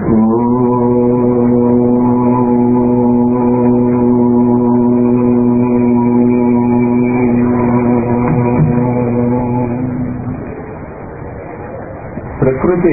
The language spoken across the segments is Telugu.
ప్రకృతి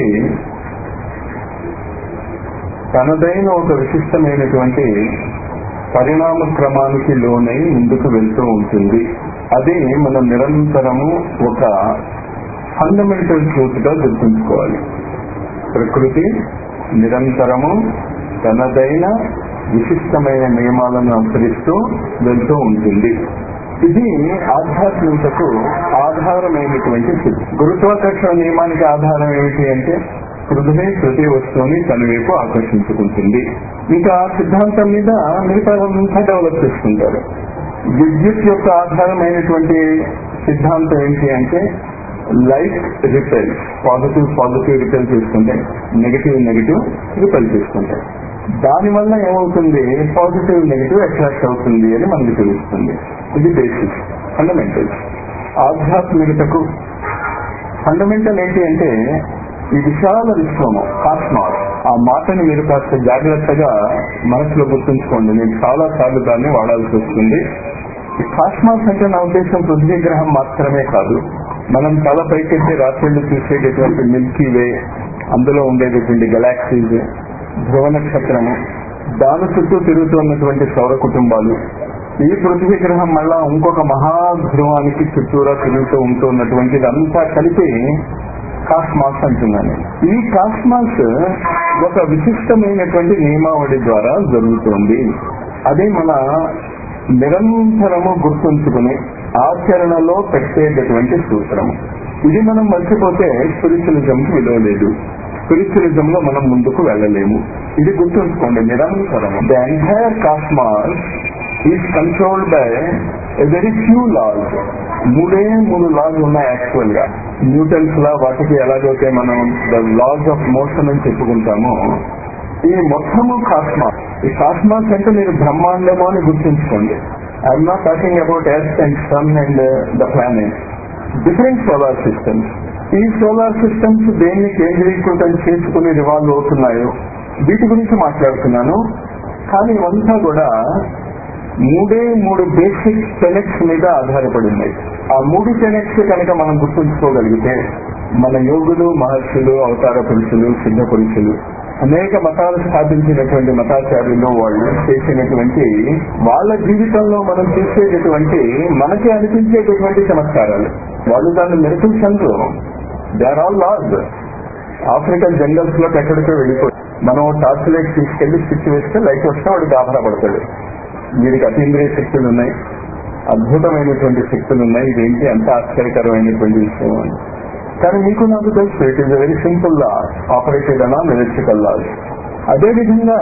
తనదైన ఒక విశిష్టమైనటువంటి పరిణామ క్రమానికి లోనై ముందుకు వెళ్తూ ఉంటుంది అది మనం నిరంతరము ఒక ఫండమెంటల్ ట్రూత్ గా గుర్తుంచుకోవాలి ప్రకృతి నిరంతరము తనదైన విశిష్టమైన నియమాలను అనుసరిస్తూ వెళ్తూ ఉంటుంది ఇది ఆధ్యాత్మికతకు ఆధారమైనటువంటి స్థితి గురుత్వాకర్షణ నియమానికి ఆధారం ఏమిటి అంటే పృథ్వీ ప్రతి వస్తువుని తన వైపు ఆకర్షించుకుంటుంది ఇంకా ఆ సిద్ధాంతం మీద మిగతా అంతా డెవలప్ చేసుకుంటారు విద్యుత్ యొక్క ఆధారమైనటువంటి సిద్ధాంతం ఏంటి అంటే like repel positive positive repel చేసుకుంటాయి నెగిటివ్ నెగిటివ్ రిపెల్ చేసుకుంటాయి దానివల్ల ఏమవుతుంది పాజిటివ్ నెగిటివ్ అట్రాక్ట్ అవుతుంది అని మనకు తెలుస్తుంది ఇది బేసిక్ ఫండమెంటల్ ఆధ్యాత్మికతకు ఫండమెంటల్ ఏంటి అంటే ఈ విశాల విశ్వము కాస్మాస్ ఆ మాటని మీరు కాస్త జాగ్రత్తగా మనసులో గుర్తుంచుకోండి నేను చాలా సార్లు దాన్ని వాడాల్సి వస్తుంది ఈ కాస్మాస్ అంటే నా ఉద్దేశం పృథ్వీ గ్రహం మాత్రమే కాదు మనం చాలా పైకెత్తి రాత్రిళ్ళు చూసేటటువంటి మిల్కీ వే అందులో ఉండేటటువంటి గెలాక్సీస్ ధ్రువ నక్షత్రము దాని చుట్టూ తిరుగుతున్నటువంటి సౌర కుటుంబాలు ఈ పృథ్వీ గ్రహం మళ్ళా ఇంకొక మహాధ్రువానికి చుట్టూరా తిరుగుతూ ఉంటున్నటువంటి ఇదంతా కలిపి కాస్మాస్ అంటున్నాను ఈ కాస్మాస్ ఒక విశిష్టమైనటువంటి నియమావళి ద్వారా జరుగుతోంది అదే మన నిరంతరము గుర్తుంచుకుని ఆచరణలో పెట్టేటటువంటి సూత్రము ఇది మనం మర్చిపోతే స్పిరిచువలిజం కి విలువ లేదు స్పిరిచువలిజం లో మనం ముందుకు వెళ్ళలేము ఇది గుర్తుంచుకోండి నిరంతరము the entire cosmos is controlled by a very few laws మూడే మూడు లాస్ ఉన్నాయి యాక్చువల్ గా న్యూటన్స్ లా వాటికి ఎలాగైతే మనం ద లాస్ ఆఫ్ మోషన్ అని చెప్పుకుంటామో ఈ మొత్తము కాస్మాస్ ఈ కాస్మాస్ అంటే మీరు బ్రహ్మాండము అని గుర్తుంచుకోండి I'm not talking about earth and sun and the planet different solar systems ఈ సోలార్ సిస్టమ్స్ దేన్ని కేంద్రీకృతం చేసుకుని రివాల్వ్ అవుతున్నాయో వీటి గురించి మాట్లాడుతున్నాను కానీ ఇవంతా కూడా మూడే మూడు బేసిక్ టెనెక్స్ మీద ఆధారపడి ఉన్నాయి ఆ మూడు టెనెక్స్ కనుక మనం గుర్తుంచుకోగలిగితే మన యోగులు మహర్షులు అవతార పురుషులు సిద్ధ పురుషులు అనేక మతాలు స్థాపించినటువంటి మతాచార్యులు వాళ్ళు చేసినటువంటి వాళ్ళ జీవితంలో మనం చూసేటటువంటి మనకి అనిపించేటటువంటి చమత్కారాలు వాళ్ళు దాన్ని మెరుపులు they are all laws African jungles లోకి ఎక్కడికో వెళ్ళిపోయి మనం టార్చ్ లైట్ తీసుకెళ్లి స్విచ్ వేస్తే లైట్ వస్తే వాడు గాభరా పడతాడు వీరికి అతీంద్రియ శక్తులు ఉన్నాయి అద్భుతమైనటువంటి శక్తులు ఉన్నాయి ఇదేంటి అంత ఆశ్చర్యకరమైనటువంటి విషయం అని కానీ మీకు నాకు తెలుసు it is very simple law operated అనా ఎలక్ట్రికల్ లాస్ అదేవిధంగా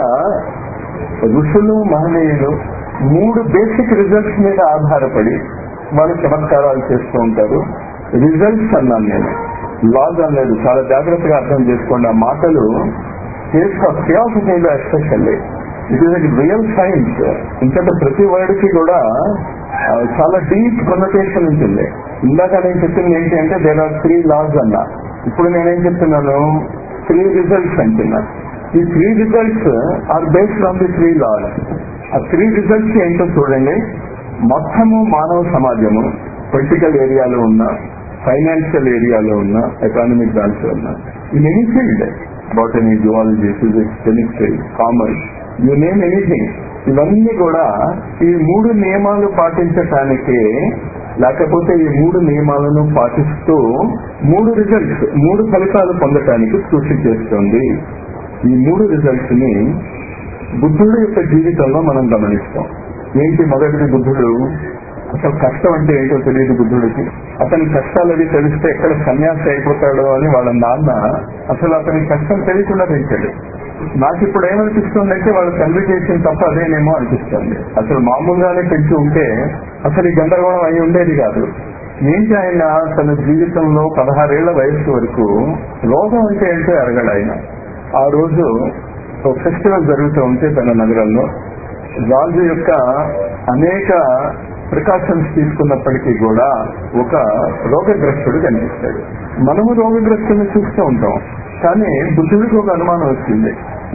ఋషులు మహనీయులు మూడు బేసిక్ రిజల్ట్స్ మీద ఆధారపడి వాళ్ళు చమత్కారాలు చేస్తూ ఉంటారు రిజల్ట్స్ అన్నాను నేను లాస్ అనలేదు చాలా జాగ్రత్తగా అర్థం చేసుకోండి ఆ మాటలు థియాసఫీలో especially it is real science ఇంకట ప్రతి వర్డ్ కి కూడా ఆ, చాలా డీప్ కొనటేషన్ ఉంటుంది ఇందాక నేను చెప్పింది ఏంటి అంటే దేర్ ఆర్ త్రీ లాస్ అన్నా ఇప్పుడు నేనేం చెప్తున్నాను త్రీ రిజల్ట్స్ అంటున్నా ఈ three results are based on the three laws ఆ త్రీ రిజల్ట్స్ ఏంటో చూడండి మొత్తము మానవ సమాజము పొలిటికల్ ఏరియాలో ఉన్న ఫైనాన్షియల్ ఏరియాలో ఉన్న ఎకానమిక్ దాంట్లో ఉన్న in any field botany zoology physics chemistry commerce you name anything ఇవన్నీ కూడా ఈ మూడు నియమాలు పాటించటానికే లేకపోతే ఈ మూడు నియమాలను పాటిస్తూ మూడు రిజల్ట్స్ మూడు ఫలితాలు పొందటానికి కృషి చేస్తుంది ఈ మూడు రిజల్ట్స్ ని బుద్ధుడు యొక్క జీవితంలో మనం గమనిస్తాం ఏంటి మొదటిది బుద్ధుడు అసలు కష్టం అంటే ఏంటో తెలియదు బుద్ధుడికి అతని కష్టాలు అవి తెలిస్తే ఎక్కడ సన్యాసి అయిపోతాడో అని వాళ్ళ నాన్న అసలు అతని కష్టం తెలియకుండా పెంచాడు నాకు ఇప్పుడు ఏమనిపిస్తుందంటే వాళ్ళ తండ్రి చేసిన తప్ప అదేనేమో అనిపిస్తుంది అసలు మామూలుగానే పెంచి ఉంటే అసలు ఈ గందరగోళం అయి ఉండేది కాదు ఏంటి ఆయన తన జీవితంలో పదహారేళ్ల వయస్సు వరకు రోగం అంటే ఏంటో ఎరగడు ఆయన ఆ రోజు ఒక ఫెస్టివల్ జరుగుతూ ఉంటే తన నగరంలో రాజు యొక్క అనేక ప్రికాషన్స్ తీసుకున్నప్పటికీ కూడా ఒక రోగగ్రస్తుడు కనిపిస్తాడు మనము రోగగ్రస్తుని చూస్తూ ఉంటాం కానీ బుద్ధుడికి ఒక అనుమానం వచ్చింది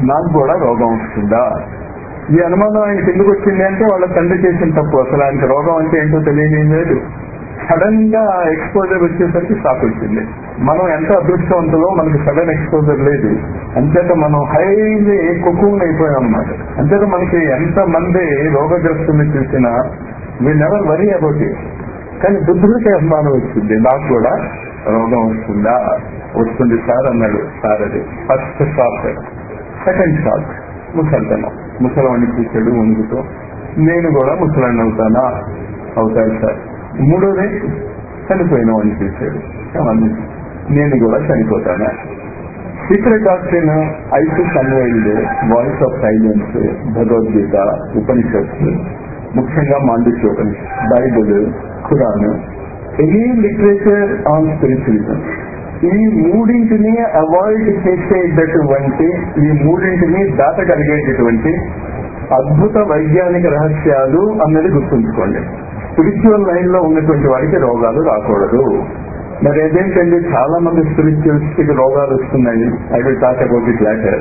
నాకు కూడా రోగం వస్తుందా ఈ అనుమానం ఆయనకి ఎందుకు వచ్చింది అంటే వాళ్ళ తండ్రి చేసిన తప్పు అసలు ఆయనకి రోగం అంటే ఏంటో తెలియని లేదు సడన్ గా ఎక్స్పోజర్ వచ్చేసరికి షాక్ వచ్చింది మనం ఎంత అదృష్టవంతులో మనకి సడన్ ఎక్స్పోజర్ లేదు అంతేత మనం హైలీ కుక్కుని అయిపోయాం అన్నమాట అంతేత మనకి ఎంత మంది రోగగ్రస్తుల్ని చూసినా we never worry about it కానీ బుద్ధుడికి అనుమానం వచ్చింది నాకు కూడా రోగం వస్తుందా వస్తుంది సార్ అన్నాడు సార్ అది ఫస్ట్ షాక్ సెకండ్ షాక్ ముసల్తనం ముసలాన్ని చూసాడు వణుకుతో నేను కూడా ముసలాన్ని అవుతానా అవుతాడు సార్ మూడోది చనిపోయిన వాడిని చూశాడు ఏమన్నా? నేను కూడా చనిపోతానా Secret Doctrine Isis Unveiled Voice of Silence Bhagavad Gita Upanishad ముఖ్యంగా Mandukyopanishad Bible Quran any literature on spiritualism ఈ మూడింటిని అవాయిడ్ చేసేటటువంటి ఈ మూడింటిని దాటగలిగేటటువంటి అద్భుత వైజ్ఞానిక రహస్యాలు అన్నది గుర్తుంచుకోండి స్పిరిచువల్ లైన్ లో ఉన్నటువంటి వాడికి రోగాలు రాకూడదు మరి ఏదేంటండి చాలా మంది స్పిరిచువలిస్టిక్ రోగాలు వస్తున్నాయి I will talk about it later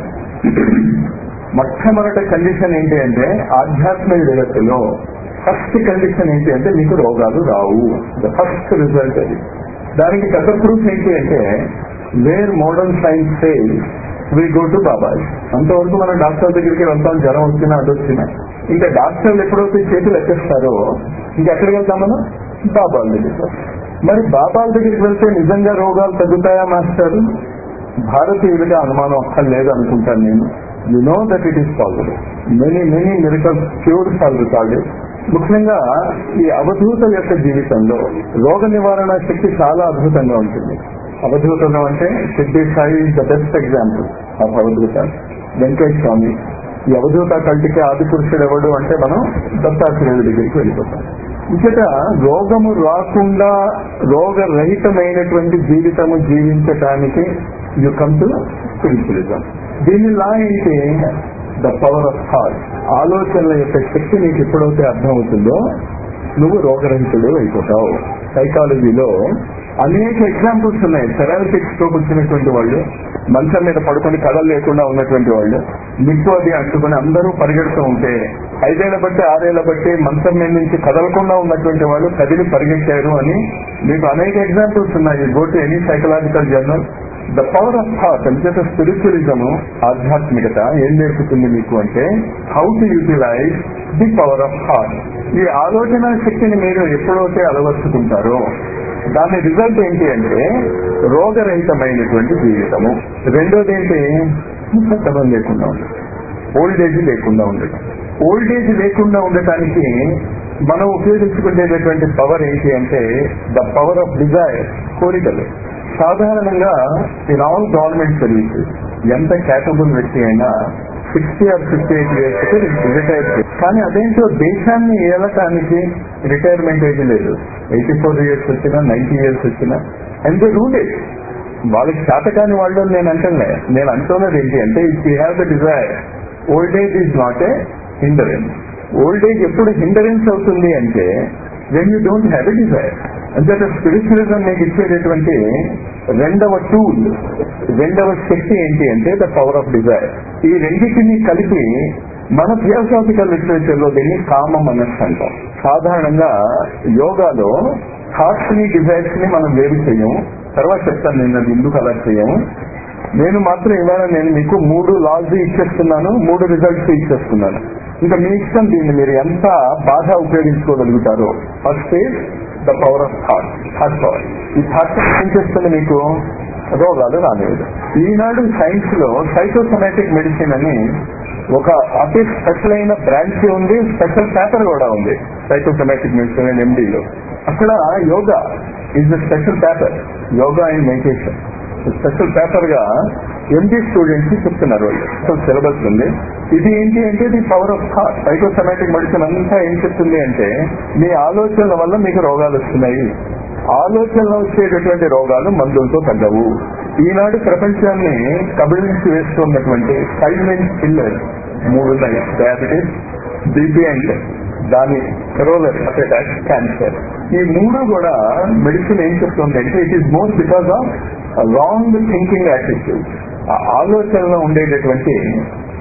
మొట్టమొదటి కండిషన్ ఏంటి అంటే ఆధ్యాత్మిక జగత్తులో ఫస్ట్ కండిషన్ ఏంటి అంటే మీకు రోగాలు రావు ద ఫస్ట్ రిజల్ట్ అది దానికి పెద్ద ప్రూఫ్ ఏంటి అంటే where modern science fail we go to బాబాయ్ అంతవరకు మనం డాక్టర్ దగ్గరికి వెళ్తాం జ్వరం వచ్చినా అది వచ్చినా ఇంకా డాక్టర్లు ఎప్పుడైతే చేతులు ఎక్కేస్తారో ఇంకెక్కడికి వెళ్తాం మనం బాబాల దగ్గరికి మరి బాబాల దగ్గరికి వెళ్తే నిజంగా రోగాలు తగ్గుతాయా మాస్టర్ భారతీయులుగా అనుమానం అక్కర్లేదు అనుకుంటాను నేను you know that it is possible many many miracle cures are recorded ముఖ్యంగా ఈ అవధూత యొక్క జీవితంలో రోగ నివారణ శక్తి చాలా అద్భుతంగా ఉంటుంది అవధూతంలో అంటే Siddhi Sai the best example of అవధూత వెంకటేష్ స్వామి ఈ అవధూత కంటికి ఆది పురుషుడు ఎవడు అంటే మనం దత్తాత్రేయుడి దగ్గరికి వెళ్ళిపోతాం ఇచ్చట రోగము రాకుండా రోగరహితమైనటువంటి జీవితము జీవించటానికి యు కమ్ టు స్పిరిచువలిజం దీని లా ఏంటి ద పవర్ ఆఫ్ థాట్ ఆలోచనల యొక్క శక్తి నీకు ఎప్పుడైతే అర్థమవుతుందో నువ్వు రోగరహితుడు అయిపోతావు సైకాలజీలో అనేక ఎగ్జాంపుల్స్ ఉన్నాయి సెరాలిటిక్ స్ట్రోక్ వచ్చినటువంటి వాళ్ళు మంచం మీద పడుకొని కళలు లేకుండా ఉన్నటువంటి వాళ్ళు నిప్పు అది అంటుకుని అందరూ పరిగెడుతూ ఉంటే ఐదేళ్ల బట్టి ఆరేళ్ల బట్టి మంచం మీద నుంచి కదలకుండా ఉన్నటువంటి వాళ్ళు కదిలి పరిగెట్టారు అని మీకు అనేక ఎగ్జాంపుల్స్ ఉన్నాయి go to any psychological journal the power of thought అంచేత స్పిరిచువలిజం ఆధ్యాత్మికత ఏం నేర్పుతుంది మీకు అంటే how to utilize the power of thought ఈ ఆలోచన శక్తిని మీరు ఎప్పుడైతే అలవర్చుకుంటారో దాని రిజల్ట్ ఏంటి అంటే రోగరహితమైనటువంటి జీవితము రెండోది ఏంటి ముసత్తనం లేకుండా ఉండడం ఓల్డ్ ఏజ్ లేకుండా ఉండటం ఓల్డ్ ఏజ్ లేకుండా ఉండటానికి మనం ఉపయోగించుకునేటటువంటి పవర్ ఏంటి అంటే ద పవర్ ఆఫ్ డిజైర్ కోరికలు సాధారణంగా ఇన్ ఆల్ గవర్నమెంట్ సర్వీసెస్ ఎంత క్యాపబుల్ వ్యక్తి అయినా sixty or fifty eight years retire కానీ అదేంటో దేశాన్ని ఏలటానికి రిటైర్మెంట్ ఏజ్ లేదు ఎయిటీ ఫోర్ ఇయర్స్ వచ్చినా నైన్టీ ఇయర్స్ వచ్చినా అండ్ దే రూల్ ఇట్ వాళ్ళకి శాతకాని వాళ్ళు నేను అంటలే నేను అంటున్నది ఏంటి అంటే if you have the desire old age is not a hindrance old age ఎప్పుడు హిండరెన్స్ అవుతుంది అంటే when you don't have a desire అంటే స్పిరిచువలిజం మీకు ఇచ్చేటటువంటి రెండవ టూల్ రెండవ శక్తి ఏంటి అంటే ద పవర్ ఆఫ్ డిజైర్ ఈ రెండింటిని కలిపి మన థియోసాఫికల్ లిటరేచర్ లో దీన్ని కామ మనస్సు అంటాం సాధారణంగా యోగాలో థాట్స్ ని డిజైర్స్ ని మనం వేరు చేయము తర్వాత చెప్తాను నేను అది ఎందుకు అలా చేయము నేను మాత్రం ఇవాళ నేను మీకు మూడు లాస్ ఇచ్చేస్తున్నాను మూడు రిజల్ట్స్ ఇచ్చేస్తున్నాను ఇంకా మీ ఇష్టం దీన్ని మీరు ఎంత బాగా ఉపయోగించుకోగలుగుతారో first is the power of thought thought power ఈ థాట్ ఏం చేస్తుంది మీకు రోగాలు రాలేదు ఈనాడు సైన్స్ లో సైకోసొమాటిక్ మెడిసిన్ అని ఒక అతి స్పెషల్ అయిన బ్రాంచ్ ఉంది స్పెషల్ పేపర్ కూడా ఉంది సైకోసొమాటిక్ మెడిసిన్ అండ్ ఎండీలో అక్కడ yoga is the special paper yoga and meditation special paper గా ఎండి స్టూడెంట్స్ కి చెప్తున్నారు వాళ్ళు అసలు సిలబస్ ఉంది ఇది ఏంటి అంటే the power of thought psychosomatic medicine అంతా ఏం చెప్తుంది అంటే మీ ఆలోచనల వల్ల మీకు రోగాలు వస్తున్నాయి ఆలోచనలో వచ్చేటటువంటి రోగాలు మందులతో తగ్గవు ఈనాడు ప్రపంచాన్ని కబిలించి వేస్తున్నటువంటి సైలెంట్ కిల్లర్ మూడు ఉన్నాయి డయాబెటీస్ బీపీ అండ్ దాని రోలర్ అటాక్ క్యాన్సర్ ఈ మూడు కూడా మెడిసిన్ ఏం చెప్తుంది అంటే it is most because of wrong thinking attitude ఆ ఆలోచనలో ఉండేటటువంటి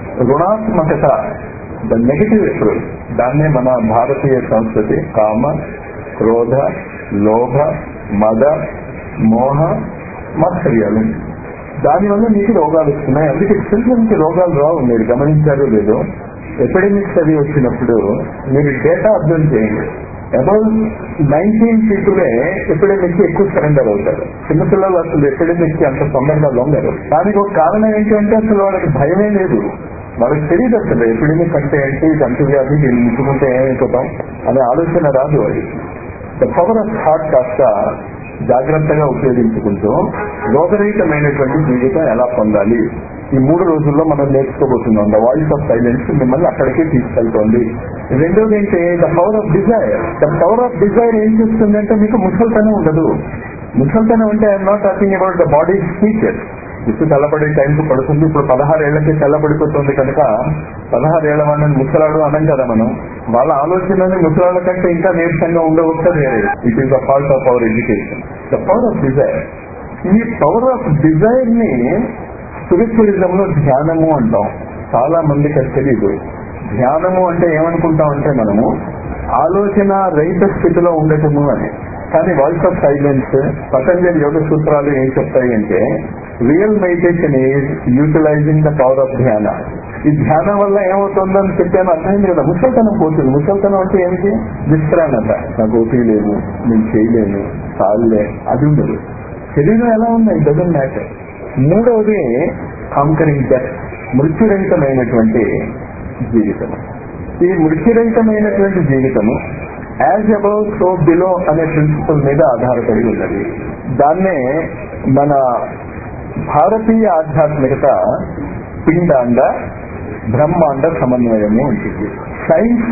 రుణాత్మకత ద నెగటివ్ అప్రోచ్ దాన్నే మన భారతీయ సంస్కృతి కామ క్రోధ లోభ మద మోహ మాత్సర్యాలు దానివల్ల మీకు రోగాలు వస్తున్నాయి అందుకే చిల్డ్రన్కి రోగాలు రావు మీరు గమనించారో లేదో ఎపిడమిక్స్ అవి వచ్చినప్పుడు మీరు డేటా అబ్జర్వ్ చేయండి అబౌవ్ నైన్టీన్ పీపులే ఎపిడమిక్ కి ఎక్కువ సరెండర్ అవుతారు చిన్నపిల్లలు అసలు ఎపిడమిక్ కి అంత తొందరగా లొంగరు దానికి ఒక కారణం ఏంటంటే అసలు వాళ్ళకి భయమే లేదు వాళ్ళకి తెలియదు అసలు ఎపిడమిక్ అంటే ఏంటి ఇది అంటువ్యాధి దీన్ని ముట్టుకుంటే ఏమైపోతాం అనే ఆలోచన రాదు అది ద పవర్ ఆఫ్ హార్ట్ కాస్త జాగ్రత్తగా ఉపయోగించుకుంటూ రోగరహితమైనటువంటి జీవితం ఎలా పొందాలి ఈ మూడు రోజుల్లో మనం నేర్చుకోబోతున్నాం ద వాయిస్ ఆఫ్ సైలెన్స్ మిమ్మల్ని అక్కడికే తీసుకెళ్తోంది రెండోది ఏంటి the power of desire the power of desire ఏం చేస్తుందంటే మీకు ముసల్తనం ఉండదు ముసల్తనం అంటే I'm not talking about the body feature ఇప్పుడు తెల్లబడే టైంకు పడుతుంది ఇప్పుడు పదహారేళ్లకి తెల్లబడిపోతుంది కనుక పదహారేళ్ల వాళ్ళని ముసలాడు అనం కదా మనం వాళ్ళ ఆలోచనని ముసలాళ్ళ కంటే ఇంకా నీరసంగా ఉండవచ్చు వేరే it is the fault of our education the power of desire ఈ పవర్ ఆఫ్ డిజైర్ ని స్పిరిచువలిజం లో ధ్యానము అంటాం చాలా మందికి అది తెలియదు ధ్యానము అంటే ఏమనుకుంటాం అంటే మనము ఆలోచన రహిత స్థితిలో ఉండటము అని కానీ వాయిస్ ఆఫ్ సైలెన్స్ పతంజలి యోగ సూత్రాలు ఏం చెప్తాయి అంటే real meditation is utilizing the power of ధ్యాన ఈ ధ్యానం వల్ల ఏమవుతుందని చెప్పాను అర్థమైంది కదా ముసల్తనం పోతుంది ముసల్తనం అంటే ఏమిటి విశ్రాంత నాకు ఓపీ లేదు నేను చేయలేను చాలులే అది ఉండదు శరీరం ఎలా ఉంది డజన్ మ్యాటర్ మూడవది కాంకరింగ్ డెత్ మృత్యురహితమైనటువంటి జీవితం ఈ మృత్యురహితమైనటువంటి జీవితము యాజ్ అబౌవ్ సో బిలో అనే ప్రిన్సిపల్ మీద ఆధారపడి ఉన్నది దాన్నే మన భారతీయ ఆధ్యాత్మికత పిండాండ బ్రహ్మాండ సమన్వయము ఉంటుంది సైన్స్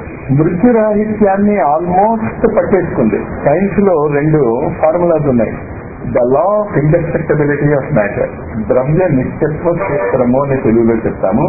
మృత్యురాహిత్యాన్ని ఆల్మోస్ట్ పట్టేసుకుంది సైన్స్ లో రెండు ఫార్ములాస్ ఉన్నాయి the law of indestructibility of matter ద్రవ్య నిత్యత్వ సూత్రము అని తెలుగులో చెప్తాము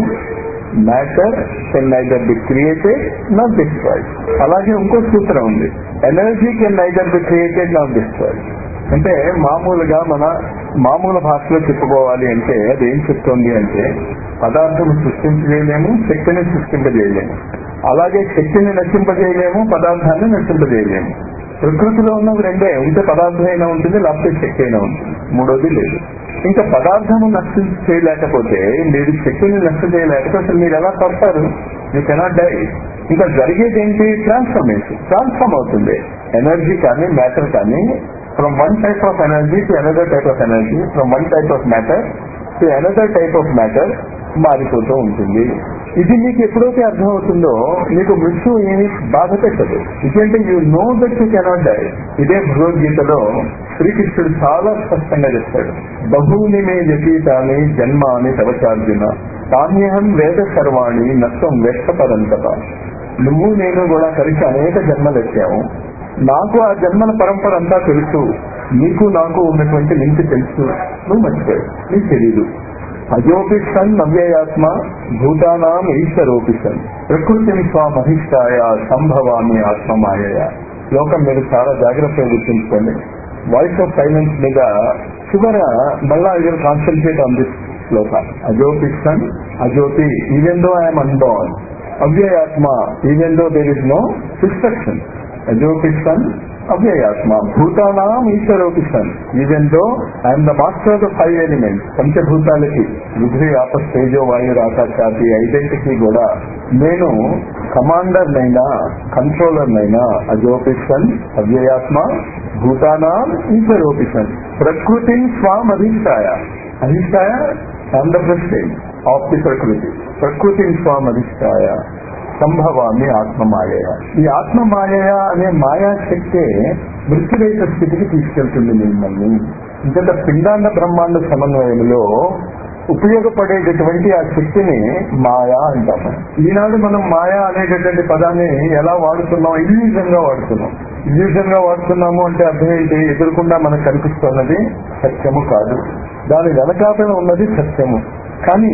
matter can neither be created not destroyed అలాగే ఇంకో సూత్రం ఉంది energy can neither be created not destroyed అంటే మామూలుగా మన మామూలు భాషలో చెప్పుకోవాలి అంటే అది ఏం చెప్తోంది అంటే పదార్థం సృష్టించలేము శక్తిని సృష్టింపజేయలేము అలాగే శక్తిని నశింపజేయలేము పదార్థాన్ని నశింపజేయలేము ప్రకృతిలో ఉన్నవి రెండే ఉంటే పదార్థం అయినా ఉంటుంది లేకపోతే శక్తి అయినా ఉంటుంది మూడోది లేదు ఇంకా పదార్థము నష్టం చేయలేకపోతే మీరు శక్తిని నష్టం చేయలేకపోతే అసలు మీరు ఎలా పడతారు యూ కెనాట్ డై ఇంకా జరిగేది ఏంటి ట్రాన్స్ఫర్మేషన్ ట్రాన్స్ఫార్మ్ అవుతుంది ఎనర్జీ కానీ మ్యాటర్ కానీ from one type of energy to another type of energy from one type of matter to another type of matter మారిపోతూ ఉంటుంది ఇది మీకు ఎప్పుడైతే అర్థమవుతుందో మీకు మృత్యు ఏమి బాధ పెట్టదు ఎందుకంటే you know that you cannot die ఇదే భగవద్గీతలో శ్రీకృష్ణుడు చాలా స్పష్టంగా చెప్తాడు బహుని మే వ్యతీతాన్ని జన్మాని తవచార్జున తాన్యహం వేద సర్వాణి నష్టం వ్యక్తపరంతప నువ్వు నేను కూడా కలిసి అనేక జన్మలు ఎత్తాము నాకు ఆ జన్మల పరంపర అంతా తెలుసు నీకు నాకు ఉన్నటువంటి లింక్ తెలుసు నువ్వు మర్చిపోయావు నీకు తెలీదు అజోపిషన్ నవ్యయాత్మ భూతానాం ఈశ్వరోపిషన్ ప్రకృతిని స్వామహిష్టాయ సంభవామి ఆత్మమాయ లోకం మీరు చాలా జాగ్రత్తగా గుర్తుంచుకోండి వాయిస్ ఆఫ్ సైలెన్స్ మీద చివర మళ్ళా ఐ కాన్సన్ట్రేట్ ఆన్ దిస్ శ్లోక అజోపిషన్ అజ్యోతి ఈవెన్ దో ఐఎమ్ అన్బాన్ అవ్యయాత్మ even though there is no destruction అజోపిషన్ అవ్యయాత్మ భూతానాం ఈశ్వరోపిషన్ even though I'm the master of the five elements పంచభూతాలకి పృథ్వీ ఆపస్ తేజో వాయు ఆకాశాది ఐడెంటిటీ కూడా నేను కమాండర్ నైనా కంట్రోలర్ నైనా అజోపిషన్ అవ్యయాత్మ భూతానాం ఈశ్వరోపిషన్ ప్రకృతి స్వాం అధిష్టాయ అధిష్టాయ I'm the president of the ప్రకృతి ప్రకృతి స్వాం అధిష్టాయ సంభవాన్ని ఆత్మమాయ ఈ ఆత్మమాయ అనే మాయా శక్తే మృత్యురేత స్థితికి తీసుకెళ్తుంది మిమ్మల్ని ఇంత పిండాండ బ్రహ్మాండ సమన్వయంలో ఉపయోగపడేటటువంటి ఆ శక్తిని మాయా అంటాము ఈనాడు మనం మాయా అనేటటువంటి పదాన్ని ఎలా వాడుతున్నాం ఇల్యూజన్ గా వాడుతున్నాం ఇల్యూజన్ గా వాడుతున్నాము అంటే అర్థం ఏంటి ఎదురకుండా మనకు కనిపిస్తున్నది సత్యము కాదు దాని వెనకాతన ఉన్నది సత్యము కానీ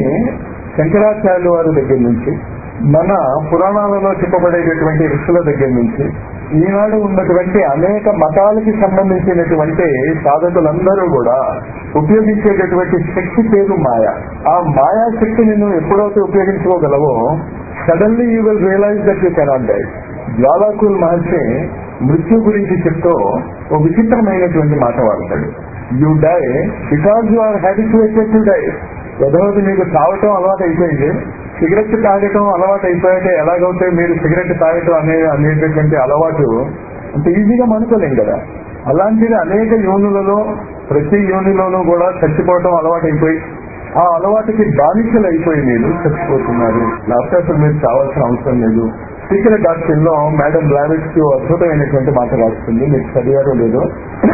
శంకరాచార్యుల వారి దగ్గర నుంచి మన పురాణాలలో చెప్పబడేటటువంటి ఋషుల దగ్గర నుంచి ఈనాడు ఉన్నటువంటి అనేక మతాలకి సంబంధించినటువంటి సాధకులందరూ కూడా ఉపయోగించేటటువంటి శక్తి పేరు మాయ ఆ మాయా శక్తిని నువ్వు ఎప్పుడైతే ఉపయోగించుకోగలవో suddenly you will realize that you cannot die Djwhal Khul మహర్షి మృత్యు గురించి చెప్తూ ఒక విచిత్రమైనటువంటి మాట వాడతాడు you die because you are habituated to die యథోది మీకు తాగటం అలవాటు అయిపోయింది సిగరెట్ తాగటం అలవాటు అయిపోయాక ఎలాగైతే మీరు సిగరెట్ తాగటం అనే అనేటటువంటి అలవాటు అంత ఈజీగా మనుకోలేం కదా అలాంటిది అనేక యోనులలో ప్రతి యోనిలోనూ కూడా చచ్చిపోవటం అలవాటు అయిపోయి ఆ అలవాటుకి బానిసలు అయిపోయి మీరు చచ్చిపోతున్నారు లేకపోతే అసలు మీరు చావాల్సిన అవసరం లేదు సీక్రెట్ డాక్టర్ లో మేడం బ్లావెట్స్ అద్భుతమైనటువంటి మాట రాస్తుంది మీరు చదివారో లేదో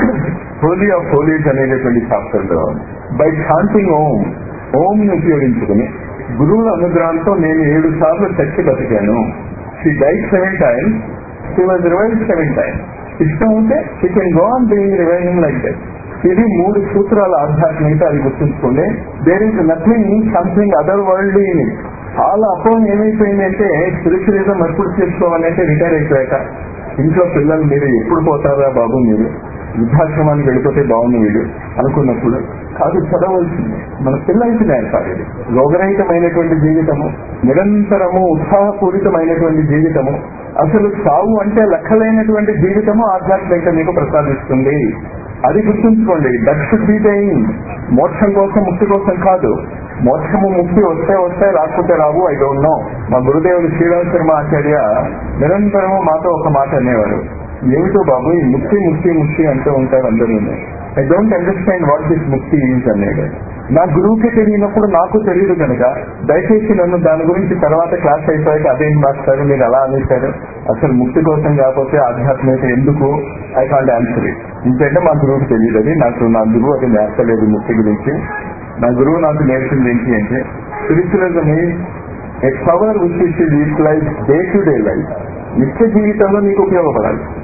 హోలీ ఆఫ్ హోలీస్ అనేటటువంటి చాప్టర్ లో బై శాంతింగ్ ఓం ఓం ని ఉపయోగించుకుని గురువుల అనుగ్రహంతో నేను ఏడు సార్లు చచ్చి బతికాను she died seven times she was revive seven times ఇష్టం ఉంటే she can go on being reviving like that ఇది మూడు సూత్రాల ఆధ్యాత్మికత అది గుర్తుంచుకోండి there is nothing something other world in it చాలా అపోహం ఏమైపోయింది అంటే స్పిరిచువలిజం ఎప్పుడు చేసుకోవాలంటే రిటైర్ అయిపోయాక ఇంట్లో పిల్లలు మీరు ఎప్పుడు పోతారా బాబు మీరు వృద్ధాశ్రమానికి వెళ్ళిపోతే బాగుంది వీడు అనుకున్నప్పుడు కాదు చదవలసింది మన పిల్లలకి నేర్పాలి ఇది రోగరహితమైనటువంటి జీవితము నిరంతరము ఉత్సాహపూరితమైనటువంటి జీవితము అసలు సావు అంటే లెక్కలేనటువంటి జీవితము ఆధ్యాత్మిక మీకు ప్రసాదిస్తుంది అది గుర్తుంచుకోండి దట్ షుడ్ బి మోక్షం కోసం ముక్తి కోసం కాదు మోక్షము ముక్తి వస్తే వస్తే రాకపోతే రావు ఐ డోంట్ నో మా గురుదేవుడు శ్రీరామ్ శర్మ ఆచార్య నిరంతరము మాతో ఒక మాట అనేవారు ఏమిటో బాబు ఈ ముక్తి ముక్తి ముక్తి అంటూ ఉంటారు అందరూ I don't understand what this ముక్తి ఈజ్ అనేది నా గురువుకి తెలియనప్పుడు నాకు తెలియదు కనుక దయచేసి నన్ను దాని గురించి తర్వాత క్లాస్ అయిపోయాక అదేం మాస్టారు మీరు అలా అనేశారు అసలు ముక్తి కోసం కాకపోతే ఆధ్యాత్మికత ఎందుకు ఐ కాంట్ ఆన్సర్ ఇట్ ఇంకంటే మా గురువుకి తెలియదు అది నాకు నా గురువు అది నేర్పలేదు ముక్తి గురించి నా గురువు నాకు నేర్పింది ఏంటి అంటే spiritualism a power which is utilize day to day life నిత్య జీవితంలో నీకు ఉపయోగపడాలి